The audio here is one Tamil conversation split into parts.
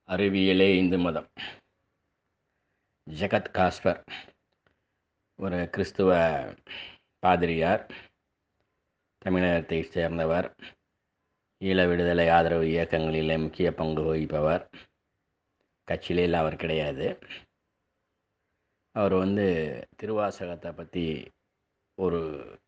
அறிவியலே இந்து மதம் ஜெகத் காஸ்பர் ஒரு கிறிஸ்துவ பாதிரியார் தமிழகத்தை சேர்ந்தவர் ஈழ விடுதலை ஆதரவு இயக்கங்களிலே முக்கிய பங்கு வகிப்பவர் கட்சியிலே அவர் கிடையாது அவர் வந்து திருவாசகத்தை பற்றி ஒரு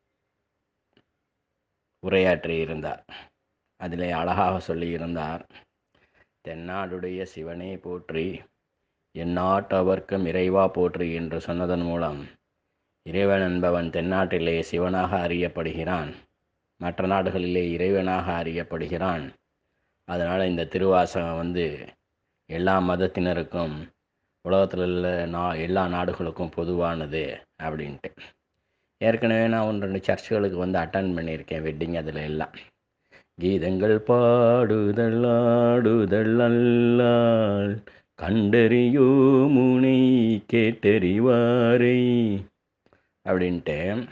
உரையாற்றி இருந்தார் அதிலே அழகாக சொல்லியிருந்தார் தென்னாடுடைய சிவனே போற்றி எந்நாட்டவர்க்கும் இறைவா போற்றி என்று சொன்னதன் மூலம் இறைவன் என்பவன் தென்னாட்டிலே சிவனாக அறியப்படுகிறான் மற்ற நாடுகளிலே இறைவனாக அறியப்படுகிறான் அதனால் இந்த திருவாசகம் வந்து எல்லா மதத்தினருக்கும் உலகத்தில் உள்ள நா எல்லா நாடுகளுக்கும் பொதுவானது அப்படின்ட்டு ஏற்கனவே நான் ஒன்று ரெண்டு சர்ச்சுகளுக்கு வந்து அட்டன் பண்ணியிருக்கேன் வெட்டிங் அதில் எல்லாம் கீதங்கள் பாடுதல் ஆடுதல் அல்லால் கண்டறியோ முனை கேட்டறிவாரை அப்படின்ட்டு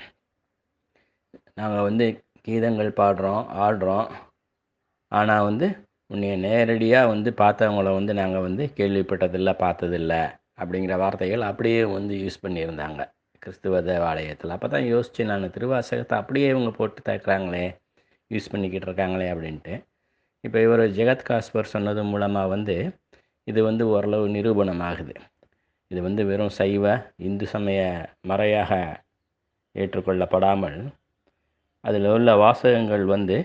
நாங்கள் வந்து கீதங்கள் பாடுறோம் ஆடுறோம் ஆனால் வந்து உன்னைய நேரடியாக வந்து பார்த்தவங்கள வந்து நாங்கள் வந்து கேள்விப்பட்டதில்லை பார்த்ததில்ல அப்படிங்கிற வார்த்தைகள் அப்படியே வந்து யூஸ் பண்ணியிருந்தாங்க கிறிஸ்துவ தேவாலயத்தில் அப்போ தான் யோசித்து நான் திருவாசகத்தை அப்படியே இவங்க போட்டு தக்குறாங்களே யூஸ் பண்ணிக்கிட்டு இருக்காங்களே அப்படின்ட்டு இப்போ இவர் ஜெகத் காஸ்பர் சொன்னது மூலமாக வந்து இது வந்து ஓரளவு நிரூபணம் ஆகுது இது வந்து வெறும் சைவ இந்து சமய மறையாக ஏற்றுக்கொள்ளப்படாமல் அதில் உள்ள வாசகங்கள் வந்து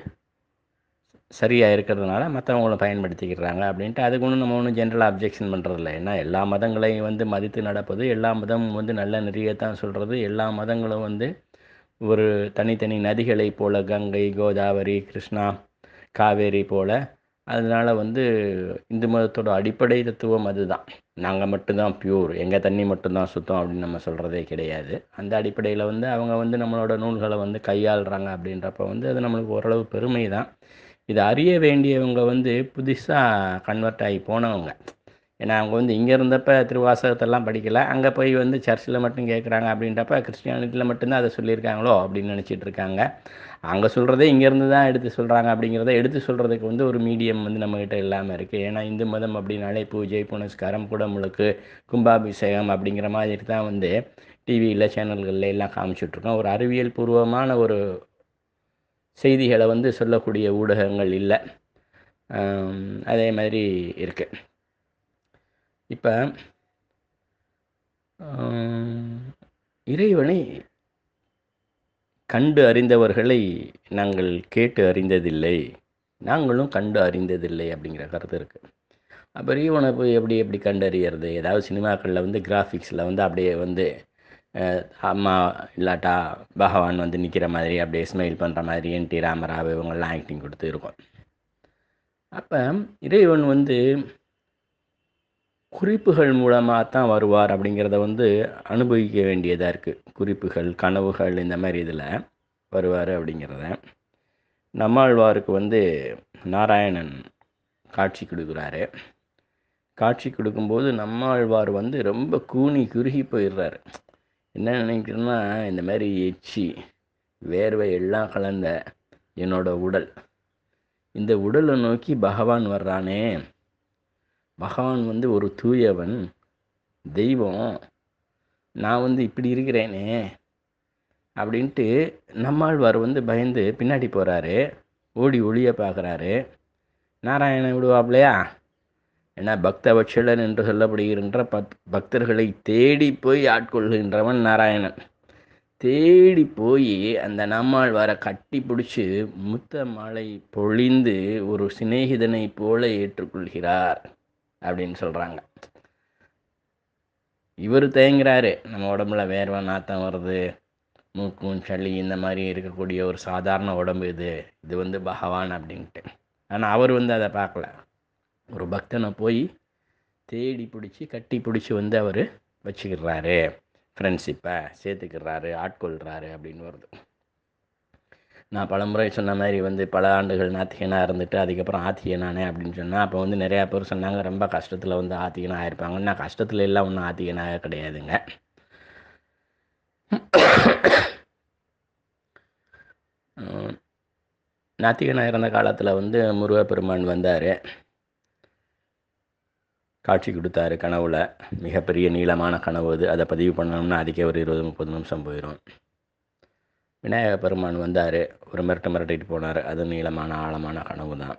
சரியாக இருக்கிறதுனால மற்றவங்களும் பயன்படுத்திக்கிறாங்க அப்படின்ட்டு அதுக்கு ஒன்றும் நம்ம ஒன்றும் ஜென்ரலாக அப்ஜெக்ஷன் பண்ணுறதில்ல ஏன்னா எல்லா மதங்களையும் வந்து மதித்து நடப்பது எல்லா மதமும் வந்து நல்ல நெறியத்தான் சொல்கிறது எல்லா மதங்களும் வந்து ஒரு தனித்தனி நதிகளை போல் கங்கை கோதாவரி கிருஷ்ணா காவேரி போல் அதனால் வந்து இந்து மதத்தோட அடிப்படை தத்துவம் அதுதான் நாங்கள் மட்டும்தான் பியூர் எங்கள் தண்ணி மட்டும்தான் சுத்தம் அப்படின்னு நம்ம சொல்கிறதே கிடையாது அந்த அடிப்படையில் வந்து அவங்க வந்து நம்மளோட நூல்களை வந்து கையாளுறாங்க அப்படின்றப்ப வந்து அது நம்மளுக்கு ஓரளவு பெருமை தான் இதை அறிய வேண்டியவங்க வந்து புதுசாக கன்வெர்ட் ஆகி போனவங்க ஏன்னா அவங்க வந்து இங்கே இருந்தப்போ திருவாசகத்தெல்லாம் படிக்கலை அங்கே போய் வந்து சர்ச்சில் மட்டும் கேட்குறாங்க அப்படின்றப்ப கிறிஸ்டியானிட்டியில் மட்டும்தான் அதை சொல்லியிருக்காங்களோ அப்படின்னு நினச்சிட்டு இருக்காங்க அங்கே சொல்கிறதே இங்கேருந்து தான் எடுத்து சொல்கிறாங்க அப்படிங்கிறத எடுத்து சொல்கிறதுக்கு வந்து ஒரு மீடியம் வந்து நம்மக்கிட்ட இல்லாமல் இருக்குது ஏன்னா இந்து மதம் அப்படின்னாலே பூஜை புனஸ்காரம் குடமுழுக்கு கும்பாபிஷேகம் அப்படிங்கிற மாதிரி தான் வந்து டிவியில் சேனல்களில் எல்லாம் காமிச்சிட்ருக்கோம் ஒரு அறிவியல் பூர்வமான ஒரு செய்திகளை வந்து சொல்லக்கூடிய ஊடகங்கள் இல்லை அதே மாதிரி இருக்குது இப்போ இறைவனை கண்டு அறிந்தவர்களை நாங்கள் கேட்டு அறிந்ததில்லை நாங்களும் கண்டு அறிந்ததில்லை அப்படிங்கிற கருத்து இருக்குது அப்போ இறைவனை போய் எப்படி எப்படி கண்டறியறது ஏதாவது சினிமாக்களில் வந்து கிராஃபிக்ஸில் வந்து அப்படியே வந்து அம்மா இல்லாட்டா பகவான் வந்து நிற்கிற மாதிரி அப்படியே ஸ்மைல் பண்ணுற மாதிரி என் டி ராமராவ் இவங்கெல்லாம் ஆக்டிங் கொடுத்து இருக்கும் அப்போ இறைவன் வந்து குறிப்புகள் மூலமாக தான் வருவார் அப்படிங்கிறத வந்து அனுபவிக்க வேண்டியதாக இருக்குது குறிப்புகள் கனவுகள் இந்த மாதிரி இதில் வருவார் அப்படிங்கிறத நம்மாழ்வாருக்கு வந்து நாராயணன் காட்சி கொடுக்குறாரு காட்சி கொடுக்கும்போது நம்மாழ்வார் வந்து ரொம்ப கூனி குறுகி போயிடுறாரு என்ன நினைக்கிறேன்னா இந்த மாதிரி எச்சி வேர்வை எல்லாம் கலந்த என்னோட உடல் இந்த உடலை நோக்கி பகவான் வர்றானே பகவான் வந்து ஒரு தூயவன் தெய்வம் நான் வந்து இப்படி இருக்கிறேனே அப்படின்ட்டு நம்மாழ்வார் வந்து பயந்து பின்னாடி போகிறாரு ஓடி ஒளிய பார்க்குறாரு நாராயணன் விடுவாப்லையா ஏன்னா பக்த வட்சலன் என்று சொல்லப்படுகின்ற பத் பக்தர்களை தேடி போய் ஆட்கொள்கின்றவன் நாராயணன் தேடி போய் அந்த நம்மாழ்வாரை கட்டி பிடிச்சி முத்த மாலை பொழிந்து ஒரு சிநேகிதனை போல ஏற்றுக்கொள்கிறார் அப்படின்னு சொல்கிறாங்க இவர் தயங்குறாரு நம்ம உடம்புல வேர்வை நாத்தம் வருது மூக்கும் சளி இந்த மாதிரி இருக்கக்கூடிய ஒரு சாதாரண உடம்பு இது இது வந்து பகவான் அப்படின்ட்டு ஆனால் அவர் வந்து அதை பார்க்கல ஒரு பக்தனை போய் தேடி பிடிச்சி கட்டி பிடிச்சி வந்து அவர் வச்சுக்கிறாரு ஃப்ரெண்ட்ஷிப்பை சேர்த்துக்கிறாரு ஆட்கொள்கிறாரு அப்படின்னு வருது நான் பலமுறை சொன்ன மாதிரி வந்து பல ஆண்டுகள் நாத்திகனாக இருந்துட்டு அதுக்கப்புறம் ஆத்திகனானே அப்படின்னு சொன்னால் அப்போ வந்து நிறையா பேர் சொன்னாங்க ரொம்ப கஷ்டத்தில் வந்து ஆத்திகனாக ஆயிருப்பாங்க நான் கஷ்டத்தில் எல்லாம் ஒன்றும் ஆத்திகனாக கிடையாதுங்க நாத்திகனாக இருந்த காலத்தில் வந்து முருகப்பெருமான் வந்தார் காட்சி கொடுத்தாரு கனவுல மிகப்பெரிய நீளமான கனவு அது அதை பதிவு பண்ணணும்னா அதுக்கே ஒரு இருபது முப்பது நிமிஷம் போயிடும் விநாயக பெருமான் வந்தார் ஒரு மிரட்டு மிரட்டிட்டு போனார் அது நீளமான ஆழமான கனவு தான்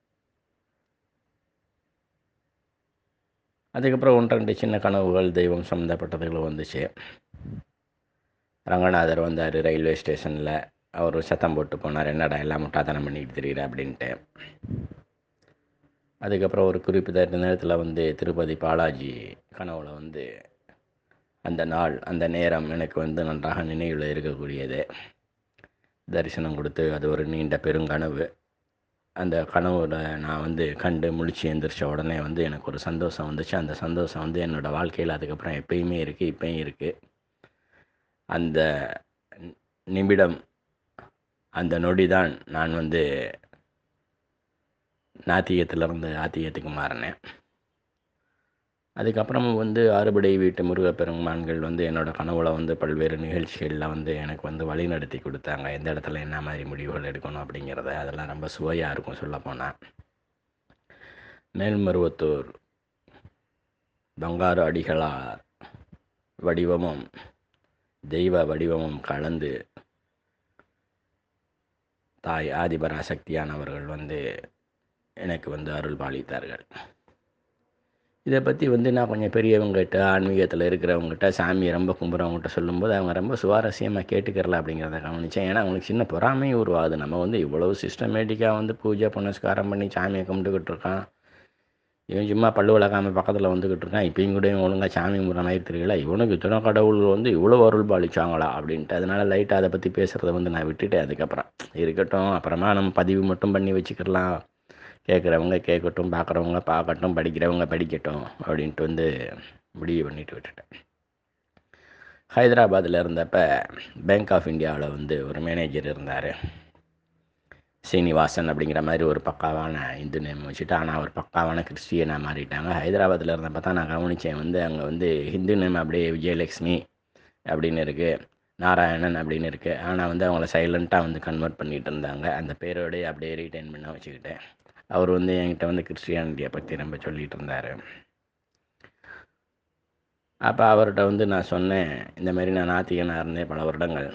அதுக்கப்புறம் ஒன்று ரெண்டு சின்ன கனவுகள் தெய்வம் சம்மந்தப்பட்டதுகளும் வந்துச்சு ரங்கநாதர் வந்தார் ரயில்வே ஸ்டேஷனில் அவர் சத்தம் போட்டு போனார் என்னடா எல்லாம் முட்டாத்தனம் பண்ணிட்டு தெரியுற அப்படின்ட்டு அதுக்கப்புறம் ஒரு குறிப்பிட்ட நேரத்தில் வந்து திருப்பதி பாலாஜி கனவுல வந்து அந்த நாள் அந்த நேரம் எனக்கு வந்து நன்றாக நினைவில் இருக்கக்கூடியது தரிசனம் கொடுத்து அது ஒரு நீண்ட பெருங்கனவு அந்த கனவுல நான் வந்து கண்டு முழிச்சு எந்திரிச்ச உடனே வந்து எனக்கு ஒரு சந்தோஷம் வந்துச்சு அந்த சந்தோஷம் வந்து என்னோடய வாழ்க்கையில் அதுக்கப்புறம் எப்பயுமே இருக்குது இப்பயும் இருக்குது அந்த நிமிடம் அந்த நொடி தான் நான் வந்து நாத்தியத்திலிருந்து ஆத்தியத்துக்கு மாறினேன் அதுக்கப்புறமும் வந்து ஆறுபடை வீட்டு முருகப்பெருமான்கள் வந்து என்னோடய கனவுல வந்து பல்வேறு நிகழ்ச்சிகளில் வந்து எனக்கு வந்து வழி நடத்தி கொடுத்தாங்க எந்த இடத்துல என்ன மாதிரி முடிவுகள் எடுக்கணும் அப்படிங்கிறத அதெல்லாம் ரொம்ப சுவையாக இருக்கும் சொல்லப்போனால் மேல்மருவத்தூர் பங்காரு அடிகளார் வடிவமும் தெய்வ வடிவமும் கலந்து தாய் ஆதிபராசக்தியானவர்கள் வந்து எனக்கு வந்து அருள் பாலித்தார்கள் இதை பற்றி வந்து நான் கொஞ்சம் பெரியவங்ககிட்ட ஆன்மீகத்தில் இருக்கிறவங்ககிட்ட சாமியை ரொம்ப கும்பிட்றவங்ககிட்ட சொல்லும்போது அவங்க ரொம்ப சுவாரஸ்யமாக கேட்டுக்கிறல அப்படிங்கிறத கவனித்தேன் ஏன்னா அவங்களுக்கு சின்ன பொறாமை உருவாகுது நம்ம வந்து இவ்வளவு சிஸ்டமேட்டிக்காக வந்து பூஜை புனஸ்காரம் பண்ணி சாமியை கும்பிட்டுக்கிட்டு இருக்கான் இவன் சும்மா பல்லு விளக்காம பக்கத்தில் வந்துக்கிட்டு இருக்கான் இப்பயும் கூட இவன் ஒழுங்காக சாமி கும்பிட்ற மாதிரி தெரியல இவனுக்கு இத்தனை கடவுள்கள் வந்து இவ்வளோ அருள் பாலிச்சாங்களா அப்படின்ட்டு அதனால் லைட்டாக அதை பற்றி பேசுகிறத வந்து நான் விட்டுட்டேன் அதுக்கப்புறம் இருக்கட்டும் அப்புறமா நம்ம பதிவு மட்டும் பண்ணி வச்சுக்கிடலாம் கேட்குறவங்க கேட்கட்டும் பார்க்குறவங்க பார்க்கட்டும் படிக்கிறவங்க படிக்கட்டும் அப்படின்ட்டு வந்து முடிவு பண்ணிட்டு விட்டுட்டேன் ஹைதராபாத்தில் இருந்தப்ப பேங்க் ஆஃப் இந்தியாவில் வந்து ஒரு மேனேஜர் இருந்தார் சீனிவாசன் அப்படிங்கிற மாதிரி ஒரு பக்காவான இந்து நேம் வச்சுட்டு ஆனால் ஒரு பக்காவான கிறிஸ்டியனாக மாறிட்டாங்க ஹைதராபாத்தில் இருந்தப்போ தான் நான் கவனித்தேன் வந்து அங்கே வந்து ஹிந்து நேம் அப்படியே விஜயலக்ஷ்மி அப்படின்னு இருக்குது நாராயணன் அப்படின்னு இருக்குது ஆனால் வந்து அவங்கள சைலண்ட்டாக வந்து கன்வெர்ட் பண்ணிகிட்டு இருந்தாங்க அந்த பேரோடய அப்படியே ரீட்டைன் பண்ண வச்சுக்கிட்டேன் அவர் வந்து என்கிட்ட வந்து கிறிஸ்டியானிட்டியை பற்றி ரொம்ப சொல்லிகிட்டு இருந்தார் அப்போ அவர்கிட்ட வந்து நான் சொன்னேன் இந்த மாதிரி நான் நாத்திகனாக இருந்தேன் பல வருடங்கள்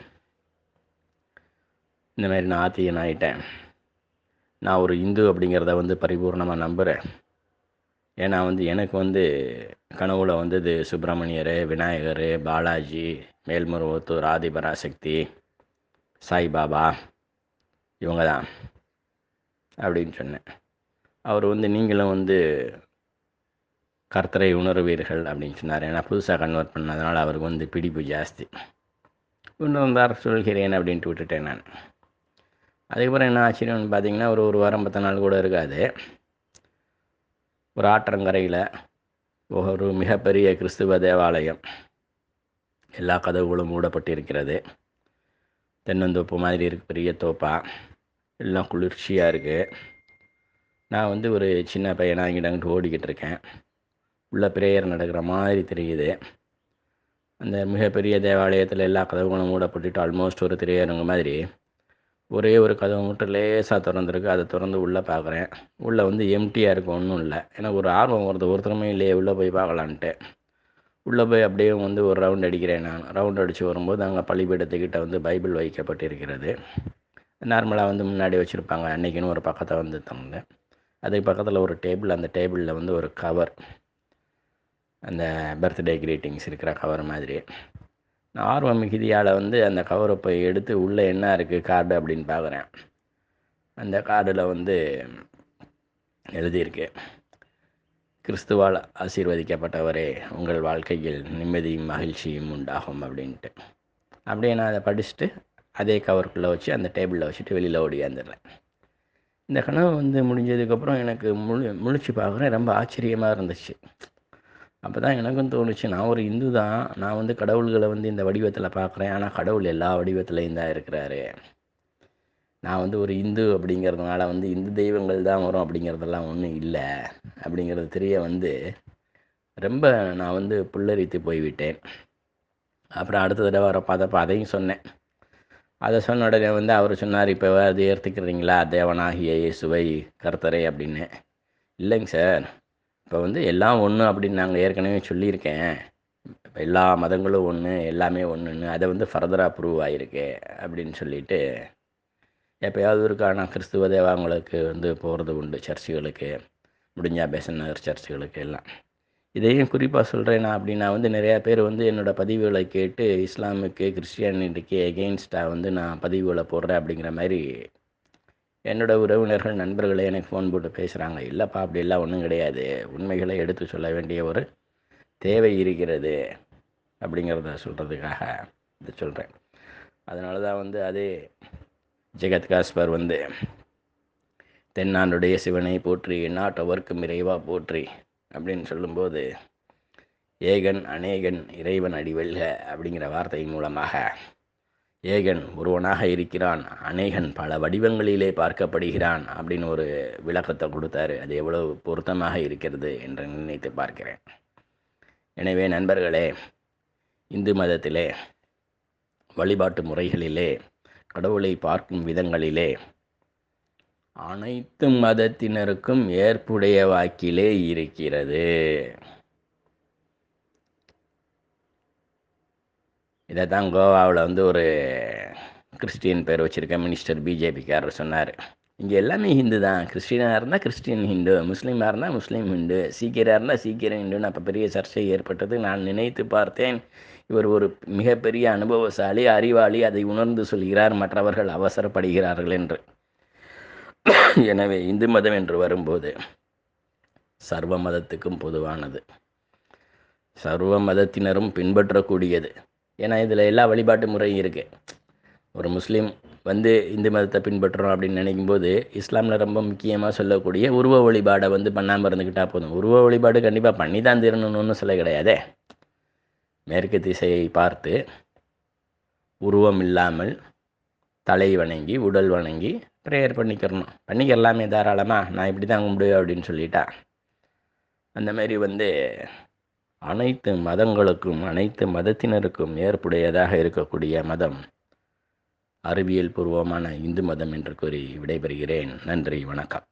இந்த மாதிரி நான் ஆத்தியன் ஆகிட்டேன் நான் ஒரு இந்து அப்படிங்கிறத வந்து பரிபூர்ணமாக நம்புகிறேன் ஏன்னா வந்து எனக்கு வந்து கனவுல வந்தது சுப்பிரமணியர் விநாயகர் பாலாஜி மேல்மருவத்தூர் ஆதிபராசக்தி சாய்பாபா இவங்க தான் அப்படின்னு சொன்னேன் அவர் வந்து நீங்களும் வந்து கர்த்தரை உணர்வீர்கள் அப்படின்னு சொன்னார் ஏன்னா புதுசாக கன்வெர்ட் பண்ணதுனால அவருக்கு வந்து பிடிப்பு ஜாஸ்தி உணர்ந்தார் சொல்கிறேன் அப்படின்ட்டு விட்டுட்டேன் நான் அதுக்கப்புறம் என்ன ஆச்சரியம்னு பார்த்தீங்கன்னா ஒரு ஒரு வாரம் பத்து நாள் கூட இருக்காது ஒரு ஆற்றங்கரையில் ஒரு மிகப்பெரிய கிறிஸ்துவ தேவாலயம் எல்லா கதவுகளும் மூடப்பட்டிருக்கிறது தென்னந்தோப்பு மாதிரி இருக்கு பெரிய தோப்பா எல்லாம் குளிர்ச்சியாக இருக்குது நான் வந்து ஒரு சின்ன பையனாக இங்கிட்ட அங்கிட்டு ஓடிக்கிட்டு இருக்கேன் உள்ள பிரேயர் நடக்கிற மாதிரி தெரியுது அந்த மிகப்பெரிய தேவாலயத்தில் எல்லா கதவுகளும் மூடப்பட்டுட்டு ஆல்மோஸ்ட் ஒரு திரையரங்க மாதிரி ஒரே ஒரு கதவு மட்டும் லேசாக திறந்துருக்கு அதை திறந்து உள்ளே பார்க்குறேன் உள்ளே வந்து எம்டியாக இருக்கும் ஒன்றும் இல்லை எனக்கு ஒரு ஆர்வம் வருது ஒருத்தருமே இல்லையே உள்ளே போய் பார்க்கலான்ட்டு உள்ளே போய் அப்படியே வந்து ஒரு ரவுண்ட் அடிக்கிறேன் நான் ரவுண்ட் அடித்து வரும்போது அங்கே பள்ளிப்பீடத்துக்கிட்ட வந்து பைபிள் வைக்கப்பட்டிருக்கிறது நார்மலாக வந்து முன்னாடி வச்சுருப்பாங்க அன்றைக்கின்னு ஒரு பக்கத்தை வந்து தந்து அதுக்கு பக்கத்தில் ஒரு டேபிள் அந்த டேபிளில் வந்து ஒரு கவர் அந்த பர்த்டே கிரீட்டிங்ஸ் இருக்கிற கவர் மாதிரி நான் ஆர்வம் மிகுதியால் வந்து அந்த கவரை போய் எடுத்து உள்ளே என்ன இருக்குது கார்டு அப்படின்னு பார்க்குறேன் அந்த கார்டில் வந்து எழுதியிருக்கு கிறிஸ்துவால் ஆசீர்வதிக்கப்பட்டவரே உங்கள் வாழ்க்கையில் நிம்மதியும் மகிழ்ச்சியும் உண்டாகும் அப்படின்ட்டு அப்படியே நான் அதை படிச்சுட்டு அதே கவருக்குள்ளே வச்சு அந்த டேபிளில் வச்சுட்டு வெளியில் ஓடியாந்துடுறேன் இந்த கனவு வந்து முடிஞ்சதுக்கப்புறம் எனக்கு முழு முழிச்சு பார்க்குறேன் ரொம்ப ஆச்சரியமாக இருந்துச்சு அப்போ தான் எனக்கும் தோணுச்சு நான் ஒரு இந்து தான் நான் வந்து கடவுள்களை வந்து இந்த வடிவத்தில் பார்க்குறேன் ஆனால் கடவுள் எல்லா வடிவத்துலையும் தான் இருக்கிறாரு நான் வந்து ஒரு இந்து அப்படிங்கிறதுனால வந்து இந்து தெய்வங்கள் தான் வரும் அப்படிங்கிறதெல்லாம் ஒன்றும் இல்லை அப்படிங்கிறது தெரிய வந்து ரொம்ப நான் வந்து புல்லரித்து போய்விட்டேன் அப்புறம் அடுத்த தடவை வர பார்த்தப்ப அதையும் சொன்னேன் அதை சொன்ன உடனே வந்து அவர் சொன்னார் இப்போ அது ஏற்றுக்கிறீங்களா தேவனாகிய இயேசுவை கர்த்தரை அப்படின்னு இல்லைங்க சார் இப்போ வந்து எல்லாம் ஒன்று அப்படின்னு நாங்கள் ஏற்கனவே சொல்லியிருக்கேன் எல்லா மதங்களும் ஒன்று எல்லாமே ஒன்றுன்னு அதை வந்து ஃபர்தராக ப்ரூவ் ஆகிருக்கு அப்படின்னு சொல்லிட்டு எப்போயாவது இருக்கா நான் கிறிஸ்துவ தேவாங்களுக்கு வந்து போகிறது உண்டு சர்ச்சுகளுக்கு முடிஞ்சா பேசன் நகர் சர்ச்சுகளுக்கு எல்லாம் இதையும் குறிப்பாக சொல்கிறேன் நான் அப்படின்னா வந்து நிறையா பேர் வந்து என்னோடய பதிவுகளை கேட்டு இஸ்லாமுக்கு கிறிஸ்டியானிட்டிக்கு எகெயின்ஸ்டாக வந்து நான் பதிவுகளை போடுறேன் அப்படிங்கிற மாதிரி என்னோட உறவினர்கள் நண்பர்களே எனக்கு ஃபோன் போட்டு பேசுகிறாங்க இல்லைப்பா அப்படிலாம் ஒன்றும் கிடையாது உண்மைகளை எடுத்து சொல்ல வேண்டிய ஒரு தேவை இருக்கிறது அப்படிங்கிறத சொல்கிறதுக்காக இதை சொல்கிறேன் அதனால தான் வந்து அதே ஜெகத் காஸ்பர் வந்து தென்னாடுடைய சிவனை போற்றி நாட்டவர்க்கும் இறைவா போற்றி அப்படின்னு சொல்லும்போது ஏகன் அநேகன் இறைவன் அடிவெல்க அப்படிங்கிற வார்த்தை மூலமாக ஏகன் ஒருவனாக இருக்கிறான் அநேகன் பல வடிவங்களிலே பார்க்கப்படுகிறான் அப்படின்னு ஒரு விளக்கத்தை கொடுத்தாரு அது எவ்வளவு பொருத்தமாக இருக்கிறது என்று நினைத்து பார்க்கிறேன் எனவே நண்பர்களே இந்து மதத்திலே வழிபாட்டு முறைகளிலே கடவுளை பார்க்கும் விதங்களிலே அனைத்து மதத்தினருக்கும் ஏற்புடைய வாக்கிலே இருக்கிறது இதை தான் கோவாவில் வந்து ஒரு கிறிஸ்டியன் பேர் வச்சுருக்க மினிஸ்டர் பிஜேபிக்காரர் சொன்னார் இங்கே எல்லாமே ஹிந்து தான் கிறிஸ்டினாக இருந்தால் கிறிஸ்டியன் ஹிந்து முஸ்லீமாக இருந்தால் முஸ்லீம் ஹிந்து சீக்கியராக இருந்தால் சீக்கியர் ஹிந்துன்னு அப்போ பெரிய சர்ச்சை ஏற்பட்டது நான் நினைத்து பார்த்தேன் இவர் ஒரு மிகப்பெரிய அனுபவசாலி அறிவாளி அதை உணர்ந்து சொல்கிறார் மற்றவர்கள் அவசரப்படுகிறார்கள் என்று எனவே இந்து மதம் என்று வரும்போது சர்வ மதத்துக்கும் பொதுவானது சர்வ மதத்தினரும் பின்பற்றக்கூடியது ஏன்னா இதில் எல்லா வழிபாட்டு முறையும் இருக்குது ஒரு முஸ்லீம் வந்து இந்து மதத்தை பின்பற்றுறோம் அப்படின்னு நினைக்கும்போது இஸ்லாமில் ரொம்ப முக்கியமாக சொல்லக்கூடிய உருவ வழிபாடை வந்து பண்ணாமல் இருந்துக்கிட்டால் போதும் உருவ வழிபாடு கண்டிப்பாக பண்ணி தான் தீரணும்னு சொல்ல கிடையாதே மேற்கு திசையை பார்த்து உருவம் இல்லாமல் தலை வணங்கி உடல் வணங்கி ப்ரேயர் பண்ணிக்கிறணும் பண்ணிக்கிறலாமே தாராளமாக நான் இப்படி தான் கும்பிடுவேன் அப்படின்னு சொல்லிட்டா அந்த மாதிரி வந்து அனைத்து மதங்களுக்கும் அனைத்து மதத்தினருக்கும் ஏற்புடையதாக இருக்கக்கூடிய மதம் அறிவியல் பூர்வமான இந்து மதம் என்று கூறி விடைபெறுகிறேன் நன்றி வணக்கம்